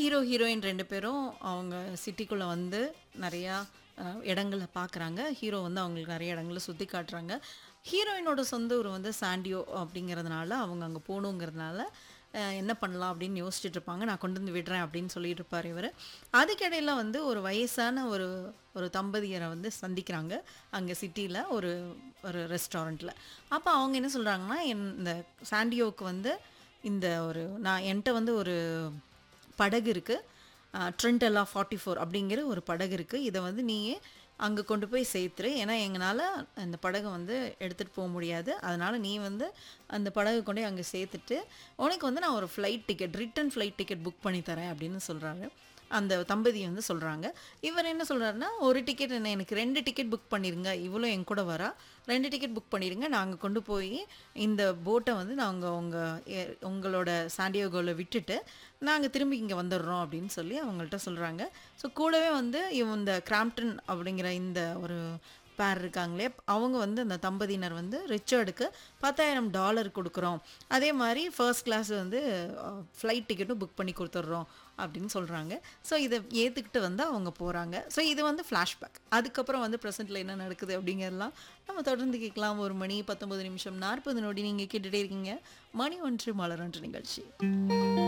Hero, heroine 2 பேரும் அவங்க சிட்டிக்குள்ள வந்து நெறையா அ இடங்கள பார்க்குறாங்க. ஹீரோ வந்து அவங்களுக்கு நெறைய இடங்கள சுத்தி காட்டுறாங்க. ஹீரோயினோட சொந்த ஊர் வந்து சாண்டியோ அப்படிங்கிறதுனால, அவங்க அங்க போணுங்கிறதுனால, அ என்ன பண்ணலாம் அப்படின்னு யோசிச்சுட்டு இருப்பாங்க. நான் கொண்டு வந்து விடுறேன் அப்படின்னு சொல்லிட்டு இருப்பாரு இவரு. அதுக்கிடையில வந்து ஒரு வயசான ஒரு ஒரு தம்பதியர வந்து சந்திக்கிறாங்க. அங்க சிட்டில ஒரு ஒரு ரெஸ்டாரண்ட்ல. அப்ப அவங்க என்ன சொல்றாங்கன்னா, என் இந்த சாண்டியோவுக்கு வந்து இந்த ஒரு நான் என்ட்ட வந்து ஒரு படகு இருக்கு. அ ட்ரெண்டெல்லா 44 அப்படிங்கிற ஒரு படகு இருக்கு. இத வந்து நீ அங்க கொண்டு போய் சேர்த்துரு. ஏன்னா எங்கனால அந்த படக வந்து எடுத்துட்டு போ முடியாது. அதனால நீ வந்து அந்த படக கொண்டு போய் அங்க சேர்த்துட்டு, உனக்கு வந்து நான் ஒரு flight ticket return flight ticket book பண்ணி தரேன் அப்படின்னு சொல்றாரு. அந்த தம்பதி வந்து சொல்றாங்க. இவர் என்ன சொல்றாருன்னா, ஒரு டிக்கெட் என்ன எனக்கு 2 டிக்கெட் புக் பண்ணிருங்க. இவளும் என் கூட வரா. 2 டிக்கெட் புக் பண்ணிருங்க. நாங்க கொண்டு போயி இந்த போட்ட வந்து நாங்க உங்க எ உங்களோட சாண்டியாகோல விட்டுட்டு, நாங்க திரும்பி இங்க வந்துடுறோம் அப்படின்னு சொல்லி அவங்கள்ட்ட சொல்றாங்க. ஸோ கூடவே வந்து இவ இந்த கிராம்ப்டன் அப்படிங்கிற இந்த ஒரு பேர் இருக்காங்களே, அவங்க வந்து அந்த தம்பதியினர் வந்து ரிச்சர்டுக்கு $10,000 குடுக்குறோம். அதே மாரி ஃபர்ஸ்ட் கிளாஸ் வந்து அ ஃப்ளைட் டிக்கெட்டும் புக் பண்ணி குடுத்துடுறோம் அப்படின்னு சொல்றாங்க. ஸோ இத ஏத்துக்கிட்டு வந்து அவங்க போறாங்க. ஸோ இது வந்து ஃப்ளாஷ்பேக். அதுக்கப்புறம் வந்து பிரசன்ட்ல என்ன நடக்குது அப்படிங்கிறதெல்லாம் நம்ம தொடர்ந்து கேட்கலாம். 1 மணி 19 நிமிஷம் 40 நொடி நீங்க கேட்டுட்டே இருக்கீங்க. மணி ஒன்று மலர் ஒன்று நிகழ்ச்சி.